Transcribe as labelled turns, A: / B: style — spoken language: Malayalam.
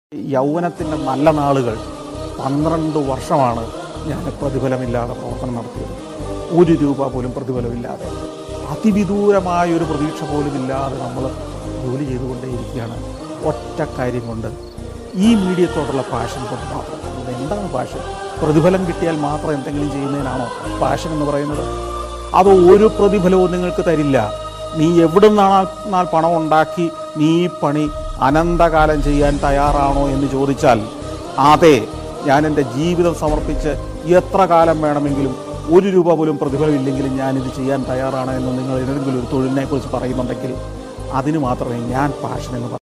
A: യൗവനത്തിൻ്റെ നല്ല നാളുകൾ പന്ത്രണ്ട് വർഷമാണ് ഞാൻ പ്രതിഫലമില്ലാതെ പ്രവർത്തനം നടത്തിയത് ഒരു രൂപ പോലും പ്രതിഫലമില്ലാതെ അതിവിദൂരമായ ഒരു പ്രതീക്ഷ പോലും ഇല്ലാതെ നമ്മൾ ജോലി ചെയ്തുകൊണ്ടേയിരിക്കുകയാണ് ഒറ്റ കാര്യം കൊണ്ട് ഈ മീഡിയത്തോടുള്ള പാഷൻ കൊണ്ട് മാത്രം ഇത് എന്താണ് പാഷൻ പ്രതിഫലം കിട്ടിയാൽ മാത്രം എന്തെങ്കിലും ചെയ്യുന്നതിനാണോ പാഷൻ എന്ന് പറയുന്നത് അത് ഒരു പ്രതിഫലവും നിങ്ങൾക്ക് തരില്ല നീ എവിടെ നിന്നാണ് പണം ഉണ്ടാക്കി നീ ഈ പണി അനന്തകാലം ചെയ്യാൻ തയ്യാറാണോ എന്ന് ചോദിച്ചാൽ അതെ ഞാൻ എൻ്റെ ജീവിതം സമർപ്പിച്ച് എത്ര കാലം വേണമെങ്കിലും ഒരു രൂപ പോലും പ്രതിഫലമില്ലെങ്കിലും ഞാനിത് ചെയ്യാൻ തയ്യാറാണ് എന്ന് നിങ്ങൾ ഏതെങ്കിലും ഒരു തൊഴിലിനെ കുറിച്ച് പറയുന്നുണ്ടെങ്കിൽ അതിന് മാത്രമേ ഞാൻ പാഷൻ എന്ന് പറയൂ